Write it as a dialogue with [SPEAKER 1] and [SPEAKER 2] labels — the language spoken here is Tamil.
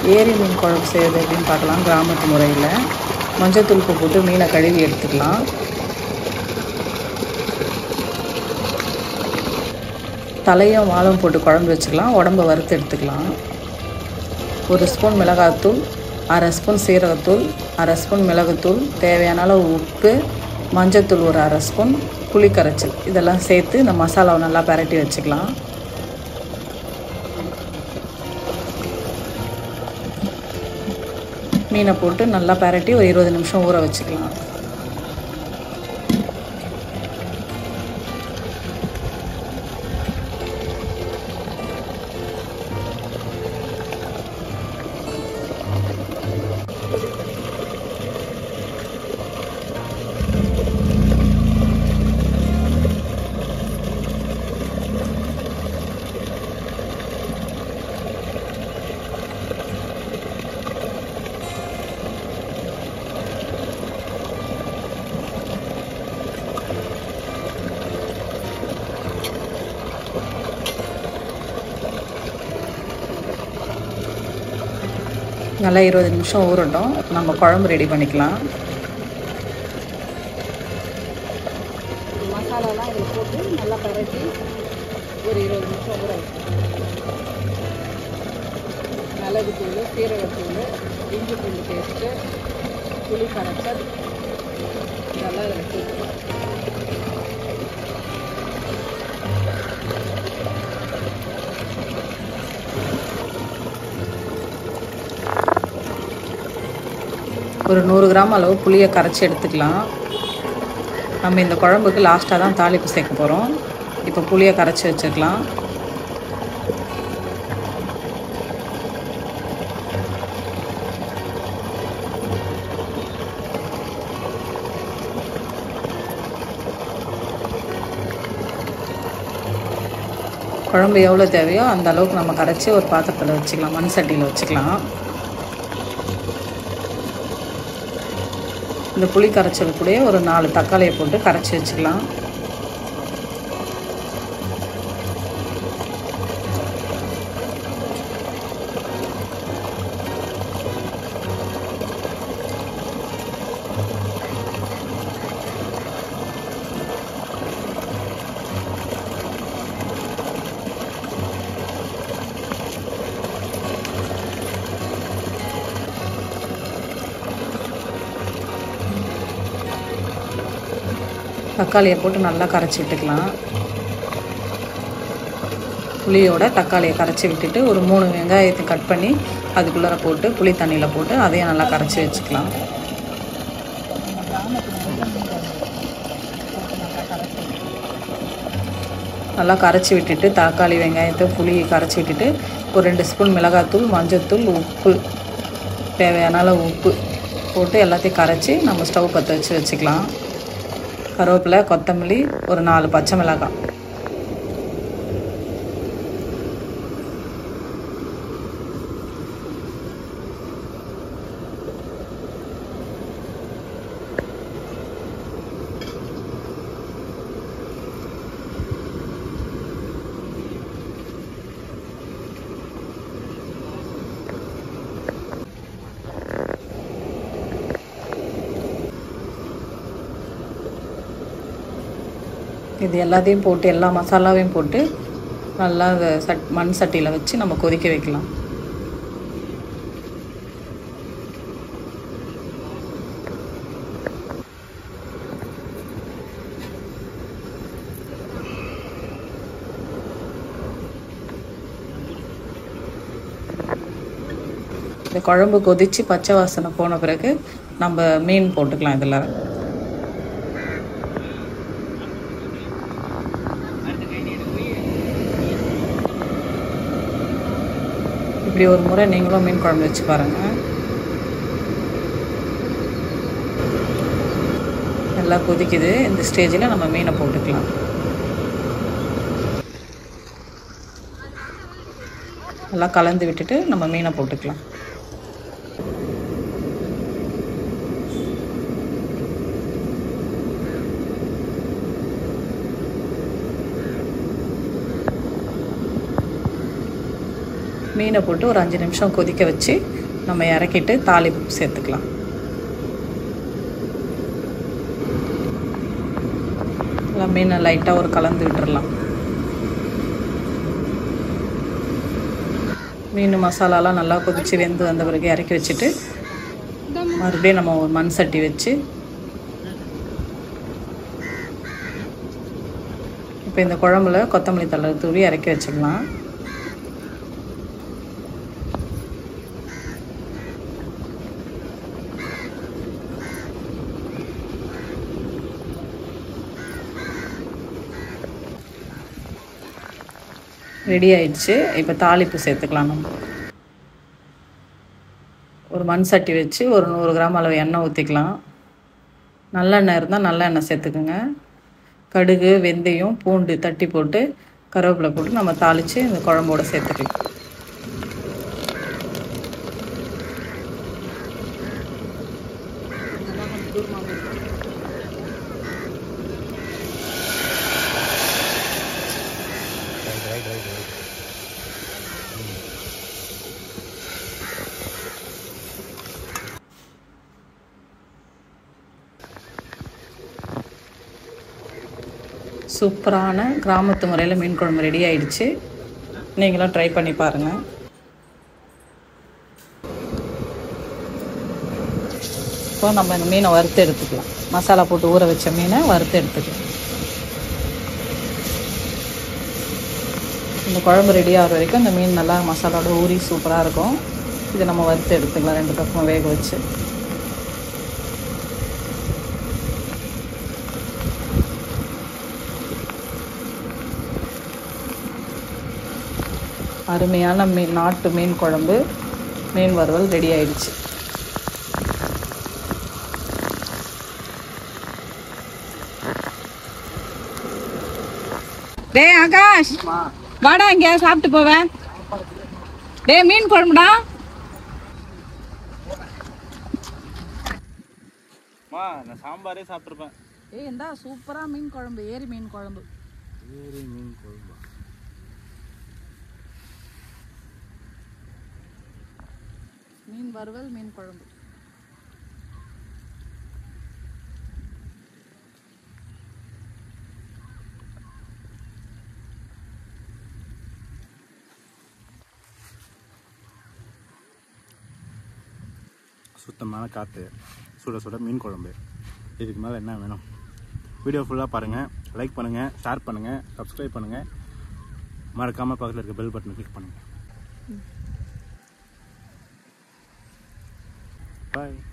[SPEAKER 1] ஏரி மீன் குழம்பு செய்கிறது எப்படின்னு பார்க்கலாம் கிராமத்து முறையில் மஞ்சத்தூள் உப்பு போட்டு மீனை கழுவி எடுத்துக்கலாம் தலையும் வாழும் போட்டு குழம்பு வச்சுக்கலாம் உடம்ப வறுத்து எடுத்துக்கலாம் ஒரு ஸ்பூன் மிளகாத்தூள் அரை ஸ்பூன் சீரகத்தூள் அரை ஸ்பூன் மிளகுத்தூள் தேவையான அளவு உப்பு மஞ்சத்தூள் ஒரு அரை ஸ்பூன் புளி கரைச்சல் இதெல்லாம் சேர்த்து இந்த மசாலாவை நல்லா பரட்டி வச்சுக்கலாம் மீனை போட்டு நல்லா பரட்டி ஒரு இருபது நிமிஷம் ஊற வச்சுக்கலாம் நல்லா இருபது நிமிஷம் ஊறட்டும் நம்ம குழம்பு ரெடி பண்ணிக்கலாம்
[SPEAKER 2] மசாலாலாம் இதில் போட்டு நல்லா பரட்டி ஒரு இருபது நிமிஷம் ஊற வைக்கணும் மிளகுத்தூள் சீரகத்தூள் இஞ்சி பூண்டு பேஸ்ட்டு புளி கரைச்சல் இதெல்லாம் இதில் சேர்த்துக்கலாம்
[SPEAKER 1] ஒரு நூறு கிராம் அளவு புளியை கரைச்சி எடுத்துக்கலாம் நம்ம இந்த குழம்புக்கு லாஸ்ட்டாக தான் தாளிப்பு சேர்க்க போகிறோம் இப்போ புளியை கரைச்சி வச்சுக்கலாம் குழம்பு எவ்வளோ தேவையோ அந்த அளவுக்கு நம்ம கரைச்சி ஒரு பாத்திரத்தில் வச்சுக்கலாம் மண் சட்டியில் வச்சுக்கலாம் இந்த புளி கரைச்சல் கூட ஒரு நாலு தக்காளியை போட்டு கரைச்சி வச்சுக்கலாம் தக்காளியை போட்டு நல்லா கரைச்சி விட்டுக்கலாம் புளியோட தக்காளியை கரைச்சி விட்டுட்டு ஒரு மூணு வெங்காயத்தை கட் பண்ணி அதுக்குள்ளார போட்டு புளி தண்ணியில் போட்டு அதையும் நல்லா கரைச்சி வச்சுக்கலாம் நல்லா கரைச்சி விட்டுட்டு தக்காளி வெங்காயத்தை புளி கரைச்சி விட்டுட்டு ஒரு ரெண்டு ஸ்பூன் மிளகாத்தூள் மஞ்சத்தூள் உப்பு தேவையான அளவு உப்பு போட்டு எல்லாத்தையும் கரைச்சி நம்ம ஸ்டவ் பற்ற வச்சு வச்சுக்கலாம் கருவேப்பிலை கொத்தமல்லி ஒரு நாலு பச்சை மிளகாய் இது எல்லாத்தையும் போட்டு எல்லா மசாலாவையும் போட்டு நல்லா அதை சட் மண் சட்டியில் வச்சு நம்ம கொதிக்க வைக்கலாம் இந்த குழம்பு கொதித்து பச்சை வாசனை போன பிறகு நம்ம மீன் போட்டுக்கலாம் இதில் இப்படி ஒரு முறை நீங்களும் மீன் குழம்பு வச்சு பாருங்கள் நல்லா கொதிக்குது இந்த ஸ்டேஜில் நம்ம மீனை போட்டுக்கலாம் நல்லா கலந்து விட்டுட்டு நம்ம மீனை போட்டுக்கலாம் மீனை போட்டு ஒரு அஞ்சு நிமிஷம் கொதிக்க வச்சு நம்ம இறக்கிட்டு தாளிப்பு சேர்த்துக்கலாம் நல்லா மீனை லைட்டாக ஒரு கலந்து விட்டுறலாம் மீன் மசாலாலாம் நல்லா கொதித்து வெந்து வந்த பிறகு இறக்கி வச்சுட்டு மறுபடியும் நம்ம ஒரு மண் சட்டி வச்சு இப்போ இந்த குழம்புல கொத்தமல்லி தழை தூவி இறக்கி வச்சுக்கலாம் ரெடி ஆயிடுச்சு இப்போ தாளிப்பு சேர்த்துக்கலாம் நம்ம ஒரு மண் சட்டி வச்சு ஒரு நூறு கிராம் அளவு எண்ணெய் ஊற்றிக்கலாம் நல்லெண்ணெய் இருந்தால் நல்லெண்ணெய் சேர்த்துக்குங்க கடுகு வெந்தயம் பூண்டு தட்டி போட்டு கருவேப்பிலை போட்டு நம்ம தாளித்து இந்த குழம்போட சேர்த்துக்கலாம்
[SPEAKER 2] நல்லா கொஞ்சம் தூரமாக இருக்கும்
[SPEAKER 1] சூப்பரான கிராமத்து முறையில் மீன் குழம்பு ரெடி ஆயிடுச்சு நீங்களும் ட்ரை பண்ணி பாருங்கள் இப்போ நம்ம இந்த மீனை வறுத்து எடுத்துக்கலாம் மசாலா போட்டு ஊற வச்ச மீனை வறுத்து எடுத்துக்கலாம் இந்த குழம்பு ரெடி ஆகிற வரைக்கும் இந்த மீன் நல்லா மசாலாவோட ஊறி சூப்பராக இருக்கும் இதை நம்ம வறுத்து எடுத்துக்கலாம் ரெண்டு பக்கமும் வேக வச்சு அருமையான மீன் நாட்டு மீன் குழம்பு மீன் வறுவல் ரெடி ஆயிடுச்சு
[SPEAKER 2] டேய் ஆகாஷ் வாடா இங்க சாப்பிட்டு போவேன் டேய் மீன் குழம்புடா
[SPEAKER 3] மா நான் சாம்பாரே சாப்பிட்ருப்பேன்
[SPEAKER 1] ஏய் இந்தா சூப்பராக மீன் குழம்பு ஏரி மீன் குழம்பு
[SPEAKER 3] ஏரி மீன் குழம்பா
[SPEAKER 1] மீன் வறுவல் மீன் குழம்பு
[SPEAKER 3] சுத்தமான காற்று சுட சுட மீன் குழம்பு இதுக்கு மேலே என்ன வேணும் வீடியோ ஃபுல்லாக பாருங்கள் லைக் பண்ணுங்கள் ஷேர் பண்ணுங்கள் சப்ஸ்கிரைப் பண்ணுங்கள் மறக்காமல் பக்கத்தில் இருக்க பெல் பட்டனை கிளிக் பண்ணுங்கள் பாய்